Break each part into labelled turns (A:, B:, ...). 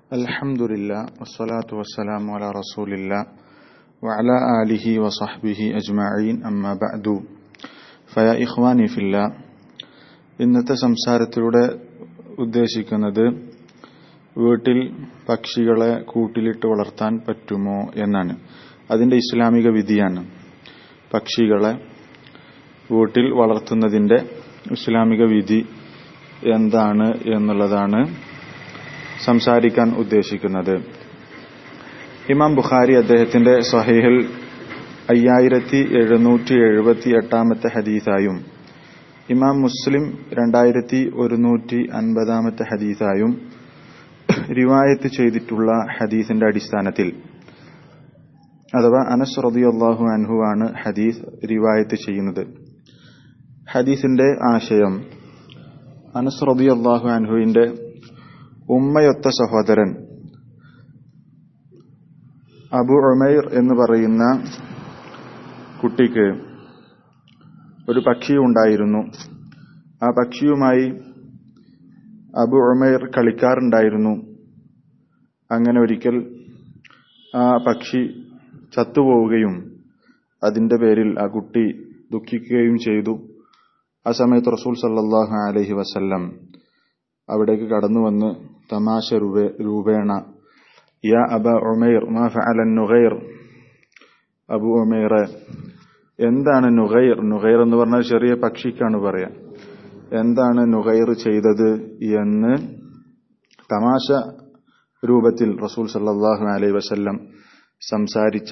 A: الحمد لله والصلاة والسلام على رسول الله وعلى آله وصحبه أجمعين أما بعد فيا إخواني في الله ഇന്നത്തെ സംസാരത്തിലൂടെ ഉദ്ദേശിക്കുന്നത് വീട്ടിൽ പക്ഷികളെ കൂട്ടിലിട്ട് വളർത്താൻ പറ്റുമോ എന്നാണ് അതിന്റെ ഇസ്ലാമിക വിധിയാണ് പക്ഷികളെ വീട്ടിൽ വളർത്തുന്നതിന്റെ ഇസ്ലാമിക വിധി എന്താണ് എന്നുള്ളതാണ് സംസാരിക്കാൻ ഉദ്ദേശിക്കുന്നത് ഇമാം ബുഖാരി അദ്ദേഹത്തിന്റെ സഹീഹിൽ അയ്യായിരത്തി എഴുന്നൂറ്റി എഴുപത്തി എട്ടാമത്തെ ഹദീസായും ഇമാം മുസ്ലിം രണ്ടായിരത്തി ഒരുന്നൂറ്റി അൻപതാമത്തെ ഹദീസായും റിവായത്ത് ചെയ്തിട്ടുള്ള ഹദീസിന്റെ അടിസ്ഥാനത്തിൽ അഥവാ അനസ് റളിയല്ലാഹു അൻഹു ആണ് ഹദീസ് റിവായത്ത് ചെയ്യുന്നത് ഹദീസിന്റെ ആശയം അനസ് റളിയല്ലാഹു അൻഹുവിന്റെ ഉമ്മയൊത്ത സഹോദരൻ അബു ഉമൈർ എന്ന് പറയുന്ന കുട്ടിക്ക് ഒരു പക്ഷി ഉണ്ടായിരുന്നു ആ പക്ഷിയുമായി അബു ഉമൈർ കളിക്കാറുണ്ടായിരുന്നു അങ്ങനെ ഒരിക്കൽ ആ പക്ഷി ചത്തുപോവുകയും അതിന്റെ പേരിൽ ആ കുട്ടി ദുഃഖിക്കുകയും ചെയ്തു ആ സമയത്ത് റസൂൽ സല്ലാഹു അലഹി വസല്ലം അവിടേക്ക് കടന്നു വന്ന് തമാശ രൂപേണ യാ അബ ഉമൈർ മാ ഫഅലൻ നുഗൈർ അബു ഉമൈറെ എന്താണ് നുഗൈർ നുഗൈർ എന്ന് പറഞ്ഞാൽ ചെറിയ പക്ഷിക്കാണ് പറയാ എന്താണ് നുഗൈർ ചെയ്തത് എന്ന് തമാശ രൂപത്തിൽ റസൂൽ സല്ലാഹു അലൈഹി വസല്ലം സംസാരിച്ച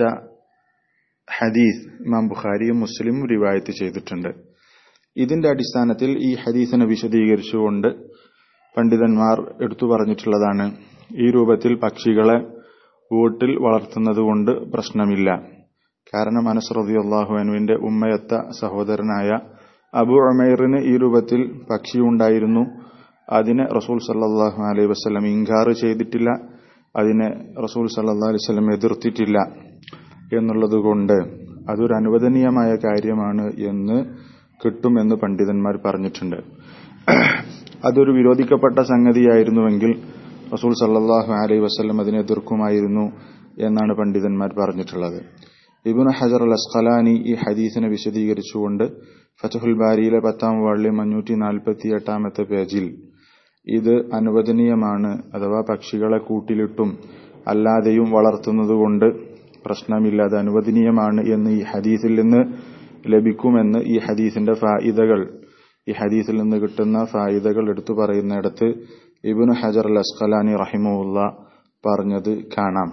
A: ഹദീസ് ഇമാം ബുഖാരിയും മുസ്ലിമും റിവായത്ത് ചെയ്തിട്ടുണ്ട് ഇതിന്റെ അടിസ്ഥാനത്തിൽ ഈ ഹദീസിനെ വിശദീകരിച്ചുകൊണ്ട് പണ്ഡിതന്മാർ എടുത്തു പറഞ്ഞിട്ടുള്ളതാണ് ഈ രൂപത്തിൽ പക്ഷികളെ വീട്ടിൽ വളർത്തുന്നത് കൊണ്ട് പ്രശ്നമില്ല കാരണം അനസ്രദിയുള്ളാഹുവിന്റെ ഉമ്മയത്ത സഹോദരനായ അബു ഉമൈറിന് ഈ രൂപത്തിൽ പക്ഷിയുണ്ടായിരുന്നു അതിനെ റസൂൽ സല്ലാഹു അലൈഹി വസ്ലം ഇൻകാർ ചെയ്തിട്ടില്ല അതിനെ റസൂൽ സല്ലാ അലൈഹി വസ്ലം എതിർത്തിട്ടില്ല എന്നുള്ളതുകൊണ്ട് അതൊരു അനുവദനീയമായ കാര്യമാണ് എന്ന് കിട്ടുമെന്ന് പണ്ഡിതന്മാർ പറഞ്ഞിട്ടുണ്ട് അതൊരു വിരോധിക്കപ്പെട്ട സംഗതിയായിരുന്നുവെങ്കിൽ റസൂൽ സല്ലാഹു അലൈഹി വസ്ലം അതിനെ എതിർക്കുമായിരുന്നു എന്നാണ് പണ്ഡിതന്മാർ പറഞ്ഞിട്ടുള്ളത് ഇബുൻ ഹജർ അൽ അസ്ഖലാനി ഈ ഹദീസിനെ വിശദീകരിച്ചുകൊണ്ട് ഫതഹുൽ ബാരിയിലെ പത്താം വാള്യം അഞ്ഞൂറ്റി നാൽപ്പത്തി എട്ടാമത്തെ പേജിൽ ഇത് അനുവദനീയമാണ് അഥവാ പക്ഷികളെ കൂട്ടിലിട്ടും അല്ലാതെയും വളർത്തുന്നതുകൊണ്ട് പ്രശ്നമില്ല അത് അനുവദനീയമാണ് എന്ന് ഈ ഹദീസിൽ നിന്ന് ലഭിക്കുമെന്ന് ഈ ഹദീസിന്റെ ഫായിദകൾ ഈ ഹദീസിൽ നിന്ന് കിട്ടുന്ന ഫായിദകൾ എടുത്തു പറയുന്നിടത്ത് ഇബിനു ഹജർ അൽ അസ്ഖലാനി റഹിമുല്ല പറഞ്ഞത് കാണാം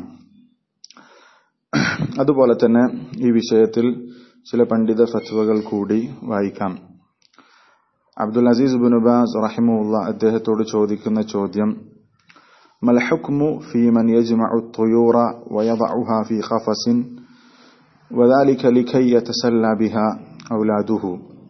A: അതുപോലെ തന്നെ ഈ വിഷയത്തിൽ ചില പണ്ഡിത ഫത്വകൾ കൂടി വായിക്കാം അബ്ദുൽ അസീസ് ബുനുബാസ് റഹിമുല്ല അദ്ദേഹത്തോട് ചോദിക്കുന്ന ചോദ്യം ما الحكم في من يجمع الطيور ويضعها في قفص وذلك لكي يتسلى بها أولاده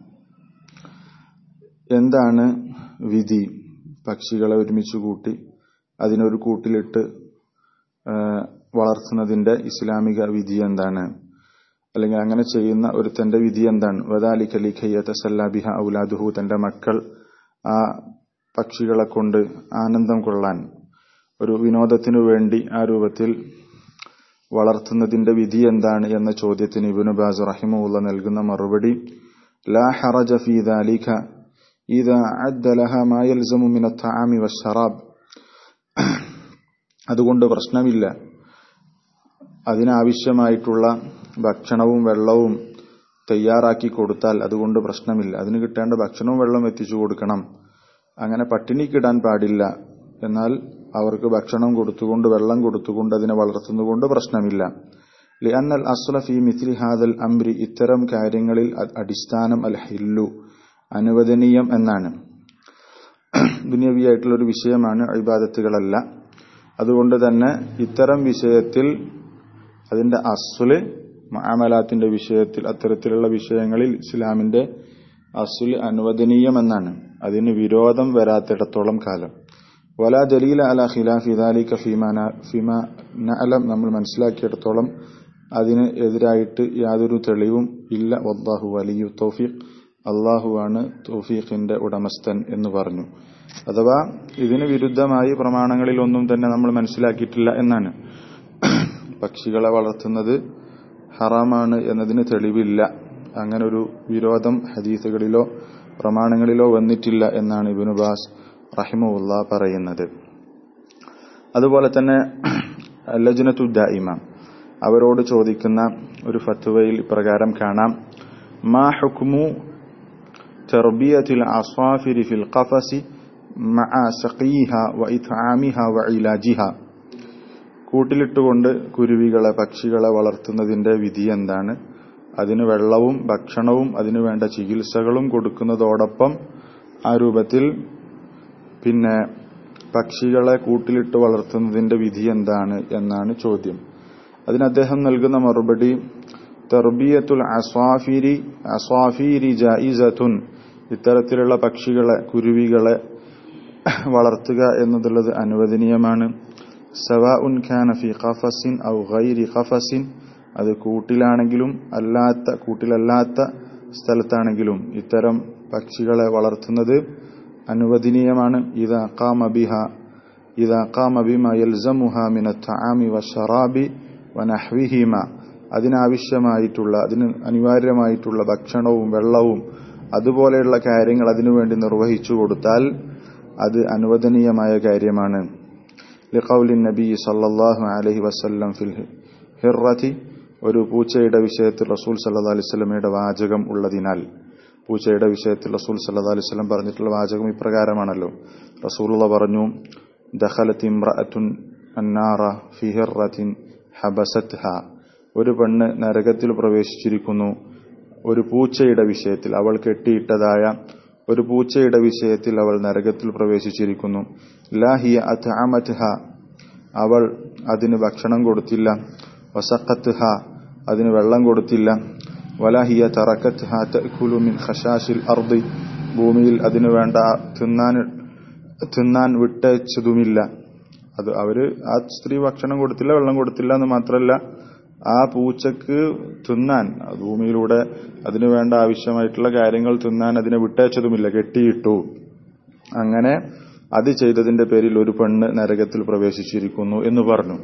A: എന്താണ് വിധി പക്ഷികളെ ഒരുമിച്ച് കൂട്ടി അതിനൊരു കൂട്ടിലിട്ട് വളർത്തുന്നതിന്റെ ഇസ്ലാമിക വിധി എന്താണ് അല്ലെങ്കിൽ അങ്ങനെ ചെയ്യുന്ന ഒരുത്തന്റെ വിധി എന്താണ് വദാലിഖലിഖയ്യത്തസല്ലാബിഹ ഔലാദുഹു തന്റെ മക്കൾ ആ പക്ഷികളെ കൊണ്ട് ആനന്ദം കൊള്ളാൻ ഒരു വിനോദത്തിനു വേണ്ടി ആ രൂപത്തിൽ വളർത്തുന്നതിന്റെ വിധി എന്താണ് എന്ന ചോദ്യത്തിന് ഇബിനു ബാസ് റഹിമുള്ള നൽകുന്ന മറുപടി ലാ ഹറജ ഫീ ദാലിഖ إذا عد لها ما يلزم من الطعام والشراب അതുകൊണ്ട് പ്രശ്നമില്ല അതിനാവശ്യമായിട്ടുള്ള ഭക്ഷണവും വെള്ളവും തയ്യാറാക്കി കൊടുത്താൽ അതുകൊണ്ട് പ്രശ്നമില്ല അതിന് കിട്ടേണ്ട ഭക്ഷണവും വെള്ളവും എത്തിച്ചു കൊടുക്കണം അങ്ങനെ പട്ടിണിക്കിടാൻ പാടില്ല എന്നാൽ അവർക്ക് ഭക്ഷണം കൊടുത്തുകൊണ്ട് വെള്ളം കൊടുത്തുകൊണ്ട് അതിനെ വളർത്തുന്നതുകൊണ്ട് പ്രശ്നമില്ല ലിഅന്നൽ അസ്ല ഫി മിഥ്ലി ഹാദൽ അംരി ഇത്തരം കാര്യങ്ങളിൽ അടിസ്ഥാനം അൽ ഹില്ലു അനുവദനീയം എന്നാണ് ദുനിയവിയായിട്ടുള്ള ഒരു വിഷയമാണ് ഇബാദത്തുകളല്ല അതുകൊണ്ട് തന്നെ ഇത്തരം വിഷയത്തിൽ അതിന്റെ അസുല് മാമലാത്തിന്റെ വിഷയത്തിൽ അത്തരത്തിലുള്ള വിഷയങ്ങളിൽ ഇസ്ലാമിന്റെ അസുല് അനുവദനീയമെന്നാണ് അതിന് വിരോധം വരാത്തിടത്തോളം കാലം വല ദലീല അല ഖിലാഫ് ഇദാലിക ഫിമ നഅലം നമ്മൾ മനസ്സിലാക്കിയിടത്തോളം അതിന് എതിരായിട്ട് യാതൊരു തെളിവും ഇല്ല വല്ലാഹു വലിയു തൗഫീഖ് അള്ളാഹുവാണ് തൗഫീഖിന്റെ ഉടമസ്ഥൻ എന്ന് പറഞ്ഞു അഥവാ ഇതിന് വിരുദ്ധമായി പ്രമാണങ്ങളിലൊന്നും തന്നെ നമ്മൾ മനസ്സിലാക്കിയിട്ടില്ല എന്നാണ് പക്ഷികളെ വളർത്തുന്നത് ഹറാമാണ് എന്നതിന് തെളിവില്ല അങ്ങനെ ഒരു വിരോധം ഹദീസുകളിലോ പ്രമാണങ്ങളിലോ വന്നിട്ടില്ല എന്നാണ് ഇബിനു ബാസ് റഹിമുല്ല പറയുന്നത് അതുപോലെ തന്നെ ലജ്നത്തു ദായിമ അവരോട് ചോദിക്കുന്ന ഒരു ഫത്വയിൽ ഇപ്രകാരം കാണാം മാ ഹുക്മു തർബിയത്തിൽ അസ്വാഫിരി ഫിൽ ഖഫസി മഅ സഖീഹ വ ഇത്ആമിഹ വ ഇലാജിഹ കൂട്ടിലിട്ടുകൊണ്ട് കുരുവികളെ പക്ഷികളെ വളർത്തുന്നതിന്റെ വിധി എന്താണ് അതിന് വെള്ളവും ഭക്ഷണവും അതിനു വേണ്ട ചികിത്സകളും കൊടുക്കുന്നതോടൊപ്പം ആ രൂപത്തിൽ പിന്നെ പക്ഷികളെ കൂട്ടിലിട്ട് വളർത്തുന്നതിന്റെ വിധി എന്താണ് എന്നാണ് ചോദ്യം അതിന് അദ്ദേഹം നൽകുന്ന മറുപടി തർബിയത്തുൽ അസ്വാഫിരി അസ്വാഫിരി ജായിസത്തുൻ ഇത്തരത്തിലുള്ള പക്ഷികളെ കുരുവികളെ വളർത്തുക എന്നുള്ളത് അനുവദനീയമാണ് സവാ ഉൻ ഖാന ഫി ഖഫസിൻ ഔ ഗൈരി ഖഫസിൻ അത് കൂട്ടിലാണെങ്കിലും അല്ലാത്ത കൂട്ടിലല്ലാത്ത സ്ഥലത്താണെങ്കിലും ഇത്തരം പക്ഷികളെ വളർത്തുന്നത് അനുവദനീയമാണ് ഇതാ ഖാമ ബിഹ ഇതാ ഖാമ ബിമ യൽസമുഹ മിന തആമി വശറാബി വനഹ്വിഹിമ അതിനാവശ്യമായിട്ടുള്ള അതിന് അനിവാര്യമായിട്ടുള്ള ഭക്ഷണവും വെള്ളവും അതുപോലെയുള്ള കാര്യങ്ങൾ അതിനുവേണ്ടി നിർവഹിച്ചു കൊടുത്താൽ അത് അനുവദനീയമായ കാര്യമാണ് ലിഖൗലിൻ നബി സല്ലല്ലാഹു അലൈഹി വസല്ലം ഫിൽ ഹിറത്തി ഒരു പൂച്ചയുടെ വിഷയത്തിൽ റസൂൽ സല്ലല്ലാഹു അലൈഹി വസല്ലമയുടെ വാചകം ഉള്ളതിനാൽ പൂച്ചയുടെ വിഷയത്തിൽ റസൂൽ സല്ലല്ലാഹു അലൈഹി വസല്ലം പറഞ്ഞിട്ടുള്ള വാചകം ഇപ്രകാരമാണല്ലോ റസൂലുള്ള പറഞ്ഞു ദഖലത്ത് ഇംറഅത്തുൻ അന്നാറ ഫി ഹിറത്തിൻ ഹബസത്ഹ ഒരു പെണ്ണ് നരകത്തിൽ പ്രവേശിച്ചിരിക്കുന്നു ഒരു പൂച്ചയുടെ വിഷയത്തിൽ അവൾ കെട്ടിയിട്ടതായ ഒരു പൂച്ചയുടെ വിഷയത്തിൽ അവൾ നരകത്തിൽ പ്രവേശിച്ചിരിക്കുന്നു ലാഹിയ അത്അമത്ഹ അവൾ അതിന് ഭക്ഷണം കൊടുത്തില്ല വസഖത്ഹ അതിന് വെള്ളം കൊടുത്തില്ല വലാഹിയ തറക്കത്ഹ തഅകുലു മിൻ ഖശാശിൽ അർദി ഭൂമിയിൽ അതിനു വേണ്ട തിന്നാൻ തിന്നാൻ വിട്ടയച്ചതുമില്ല അത് അവര് ആ സ്ത്രീ ഭക്ഷണം കൊടുത്തില്ല വെള്ളം കൊടുത്തില്ല എന്ന് മാത്രമല്ല ആ പൂച്ചക്ക് തിന്നാൻ ഭൂമിയിലൂടെ അതിനു വേണ്ട ആവശ്യമായിട്ടുള്ള കാര്യങ്ങൾ തിന്നാൻ അതിനെ വിട്ടയച്ചതുമില്ല കെട്ടിയിട്ടു അങ്ങനെ അത് ചെയ്തതിന്റെ പേരിൽ ഒരു പെണ്ണ് നരകത്തിൽ പ്രവേശിച്ചിരിക്കുന്നു എന്ന് പറഞ്ഞു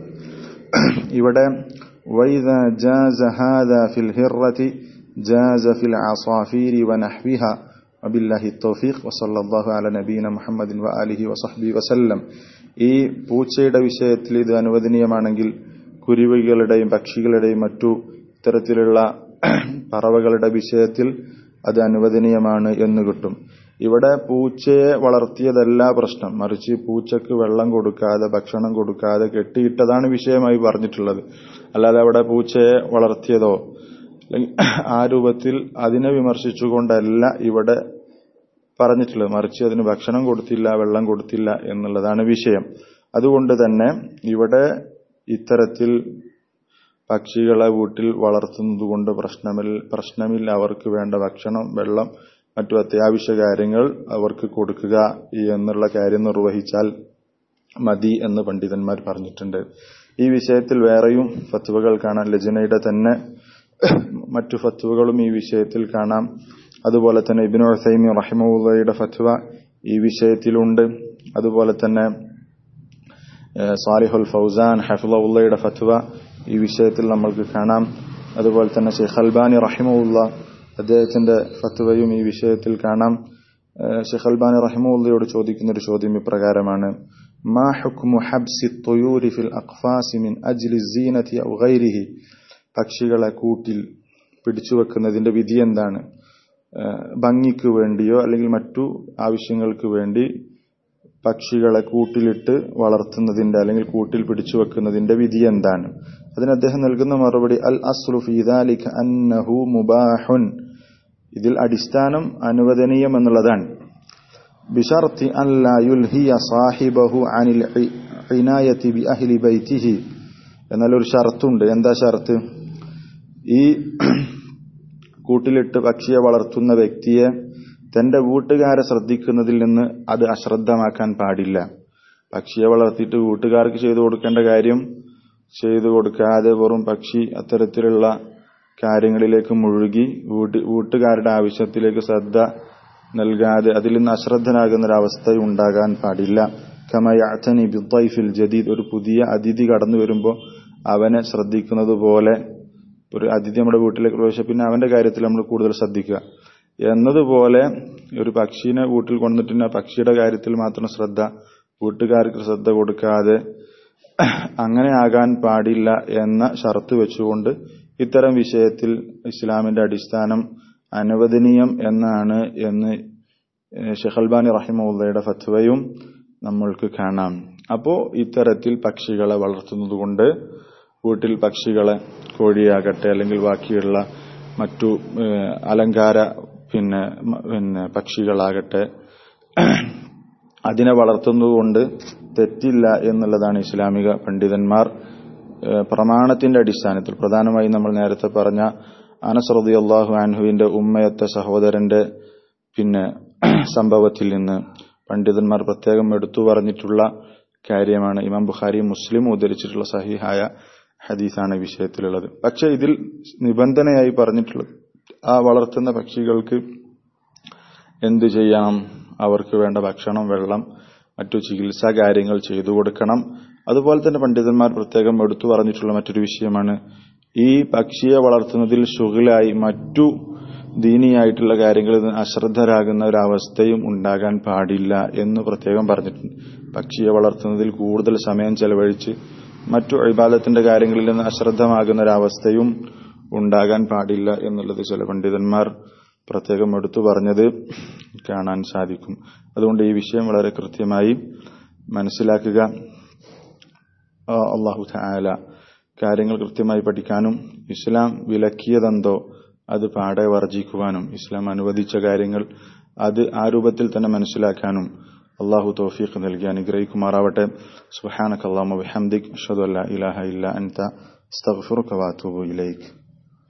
A: ഇവിടെ വൈദ ജാസ ഹാദ ഫിൽ ഹിറത്തി ജാസ ഫിൽ അസാഫീരി വനഹ്വിഹ وبالله التوفيق وصلى الله على نبينا محمد وآله وصحبه وسلم ഈ പൂച്ചയുടെ വിഷയത്തിൽ ഇത് അനുവദനീയമാണെങ്കിൽ കുരുവികളുടെയും പക്ഷികളുടെയും മറ്റു ഇത്തരത്തിലുള്ള പറവകളുടെ വിഷയത്തിൽ അത് അനുവദനീയമാണ് എന്ന് കിട്ടും ഇവിടെ പൂച്ചയെ വളർത്തിയതല്ല പ്രശ്നം മറിച്ച് പൂച്ചക്ക് വെള്ളം കൊടുക്കാതെ ഭക്ഷണം കൊടുക്കാതെ കെട്ടിയിട്ടതാണ് വിഷയമായി പറഞ്ഞിട്ടുള്ളത് അല്ലാതെ അവിടെ പൂച്ചയെ വളർത്തിയതോ അല്ലെങ്കിൽ ആ രൂപത്തിൽ അതിനെ വിമർശിച്ചുകൊണ്ടല്ല ഇവിടെ പറഞ്ഞിട്ടുള്ളത് മറിച്ച് അതിന് ഭക്ഷണം കൊടുത്തില്ല വെള്ളം കൊടുത്തില്ല എന്നുള്ളതാണ് വിഷയം അതുകൊണ്ട് തന്നെ ഇവിടെ ഇത്തരത്തിൽ പക്ഷികളെ വീട്ടിൽ വളർത്തുന്നത് കൊണ്ട് പ്രശ്നമില്ല പ്രശ്നമില്ല അവർക്ക് വേണ്ട ഭക്ഷണം വെള്ളം മറ്റു അത്യാവശ്യ കാര്യങ്ങൾ അവർക്ക് കൊടുക്കുക എന്നുള്ള കാര്യം നിർവഹിച്ചാൽ മതി എന്ന് പണ്ഡിതന്മാർ പറഞ്ഞിട്ടുണ്ട് ഈ വിഷയത്തിൽ വേറെയും ഫത്വകൾ കാണാം ലജനയുടെ തന്നെ മറ്റു ഫത്വകളും ഈ വിഷയത്തിൽ കാണാം അതുപോലെ തന്നെ ഇബിനു ഹസൈമി റഹിമുള്ളയുടെ ഫത്വ ഈ വിഷയത്തിലുണ്ട് അതുപോലെ തന്നെ സാലിഹുൽ ഫൗസാൻ ഹഫിളുള്ളയുടെ ഫത്വ ഈ വിഷയത്തിൽ നമ്മൾക്ക് കാണാം അതുപോലെ തന്നെ ഷെയ്ഖ് അൽബാനി റഹിമുള്ള അദ്ദേഹത്തിന്റെ ഫത്വയും ഈ വിഷയത്തിൽ കാണാം ഷെയ്ഖ് അൽബാനി റഹിമുള്ളയോട് ചോദിക്കുന്ന ഒരു ചോദ്യം ഇപ്രകാരമാണ് മാ ഹുക്മു ഹബ്സി തൊയൂരി ഫിൽ അഖ്ഫാസി മിൻ അജ്ലി സീനത്തി ഔ ഗൈരിഹി പക്ഷികളെ കൂട്ടിൽ പിടിച്ചു വെക്കുന്നതിന്റെ വിധി എന്താണ് ഭംഗിക്ക് വേണ്ടിയോ അല്ലെങ്കിൽ മറ്റു ആവശ്യങ്ങൾക്ക് വേണ്ടി പക്ഷികളെ കൂട്ടിലിട്ട് വളർത്തുന്നതിന്റെ അല്ലെങ്കിൽ കൂട്ടിൽ പിടിച്ചു വെക്കുന്നതിന്റെ വിധി എന്താണ് അതിന് അദ്ദേഹം നൽകുന്ന മറുപടി അൽ അസ്ലു ഫീദാലിഖ് അന്നഹു മുബാഹുൻ ഇതിൽ അടിസ്ഥാനം അനുവദനീയം എന്നുള്ളതാണ് ബിഷർത്തി അല്ലാ യുൽഹിയ സാഹിബഹു അനിൽ ഇനായത്തി ബി അഹ്ലി ബൈത്തിഹി എന്നാൽ ഒരു ഷർത്തുണ്ട് എന്താ ഷർത്ത് ഈ കൂട്ടിലിട്ട് പക്ഷിയെ വളർത്തുന്ന വ്യക്തിയെ തന്റെ വീട്ടുകാരെ ശ്രദ്ധിക്കുന്നതിൽ നിന്ന് അത് അശ്രദ്ധമാക്കാൻ പാടില്ല പക്ഷിയെ വളർത്തിയിട്ട് വീട്ടുകാർക്ക് ചെയ്തു കൊടുക്കേണ്ട കാര്യം ചെയ്തു കൊടുക്കാതെ വെറും പക്ഷി അത്തരത്തിലുള്ള കാര്യങ്ങളിലേക്ക് മുഴുകി വീട്ടുകാരുടെ ആവശ്യത്തിലേക്ക് ശ്രദ്ധ നൽകാതെ അതിൽ നിന്ന് അശ്രദ്ധനാകുന്ന ഒരു അവസ്ഥ ഉണ്ടാകാൻ പാടില്ല കമയാച്ചനി ബിദ്ദൈഫിൽ ജദീദ് ഒരു പുതിയ അതിഥി കടന്നു വരുമ്പോൾ അവനെ ശ്രദ്ധിക്കുന്നത് പോലെ ഒരു അതിഥി നമ്മുടെ വീട്ടിലേക്ക് പ്രവേശിച്ച പിന്നെ അവന്റെ കാര്യത്തിൽ നമ്മൾ കൂടുതൽ ശ്രദ്ധിക്കുക എന്നതുപോലെ ഒരു പക്ഷീനെ വീട്ടിൽ കൊണ്ടിട്ട് ആ പക്ഷിയുടെ കാര്യത്തിൽ മാത്രം ശ്രദ്ധ വീട്ടുകാർക്ക് ശ്രദ്ധ കൊടുക്കാതെ അങ്ങനെ ആകാൻ പാടില്ല എന്ന ഷർത്ത് വെച്ചുകൊണ്ട് ഇത്തരം വിഷയത്തിൽ ഇസ്ലാമിന്റെ അടിസ്ഥാനം അനുവദനീയം എന്നാണ് എന്ന് ഷെഖൽബാനി റഹിമുള്ളയുടെ ഫത്വയും നമ്മൾക്ക് കാണാം അപ്പോ ഇത്തരത്തിൽ പക്ഷികളെ വളർത്തുന്നത് കൊണ്ട് വീട്ടിൽ പക്ഷികളെ കോഴിയാകട്ടെ അല്ലെങ്കിൽ ബാക്കിയുള്ള മറ്റു അലങ്കാര പിന്നെ പിന്നെ പക്ഷികളാകട്ടെ അതിനെ വളർത്തുന്നതുകൊണ്ട് തെറ്റില്ല എന്നുള്ളതാണ് ഇസ്ലാമിക പണ്ഡിതന്മാർ പ്രമാണത്തിന്റെ അടിസ്ഥാനത്തിൽ പ്രധാനമായി നമ്മൾ നേരത്തെ പറഞ്ഞ അനസ്രദി അള്ളാഹു അൻഹുവിന്റെ ഉമ്മയത്തെ സഹോദരന്റെ പിന്നെ സംഭവത്തിൽ നിന്ന് പണ്ഡിതന്മാർ പ്രത്യേകം എടുത്തു പറഞ്ഞിട്ടുള്ള കാര്യമാണ് ഇമാം ബുഖാരി മുസ്ലിം ഉദ്ധരിച്ചിട്ടുള്ള സഹിഹായ ഹദീസാണ് വിഷയത്തിലുള്ളത് പക്ഷെ ഇതിൽ നിബന്ധനയായി പറഞ്ഞിട്ടുള്ളത് ആ വളർത്തുന്ന പക്ഷികൾക്ക് എന്തു ചെയ്യണം അവർക്ക് വേണ്ട ഭക്ഷണം വെള്ളം മറ്റു ചികിത്സാ കാര്യങ്ങൾ ചെയ്തു കൊടുക്കണം അതുപോലെ തന്നെ പണ്ഡിതന്മാർ പ്രത്യേകം എടുത്തു പറഞ്ഞിട്ടുള്ള മറ്റൊരു വിഷയമാണ് ഈ പക്ഷിയെ വളർത്തുന്നതിൽ ഷുഗിലായി മറ്റു ദീനിയായിട്ടുള്ള കാര്യങ്ങളിൽ അശ്രദ്ധരാകുന്ന ഒരു അവസ്ഥയും ഉണ്ടാകാൻ പാടില്ല എന്ന് പ്രത്യേകം പറഞ്ഞിട്ടുണ്ട് പക്ഷിയെ വളർത്തുന്നതിൽ കൂടുതൽ സമയം ചെലവഴിച്ച് മറ്റു അഴിബാദത്തിന്റെ കാര്യങ്ങളിൽ നിന്ന് അശ്രദ്ധമാകുന്ന ഒരു അവസ്ഥയും ഉണ്ടാകാൻ പാടില്ല എന്നുള്ളത് ചില പണ്ഡിതന്മാർ പ്രത്യേകം എടുത്തു പറഞ്ഞത് കാണാൻ സാധിക്കും അതുകൊണ്ട് ഈ വിഷയം വളരെ കൃത്യമായി മനസ്സിലാക്കുക അള്ളാഹു താല കാര്യങ്ങൾ കൃത്യമായി പഠിക്കാനും ഇസ്ലാം വിലക്കിയതെന്തോ അത് പാടെ വർജിക്കുവാനും ഇസ്ലാം അനുവദിച്ച കാര്യങ്ങൾ അത് ആ രൂപത്തിൽ തന്നെ മനസ്സിലാക്കാനും അള്ളാഹു തോഫീഖ് നൽകി അനുഗ്രഹിക്കുമാറാവട്ടെ സുഹാനക് അള്ളാഹു ബിഹംദിക് അഷ്ഹദു അല്ലാ ഇലാഹ ഇല്ല അൻത അസ്തഗ്ഫിറുക വഅതൂബു ഇലൈക്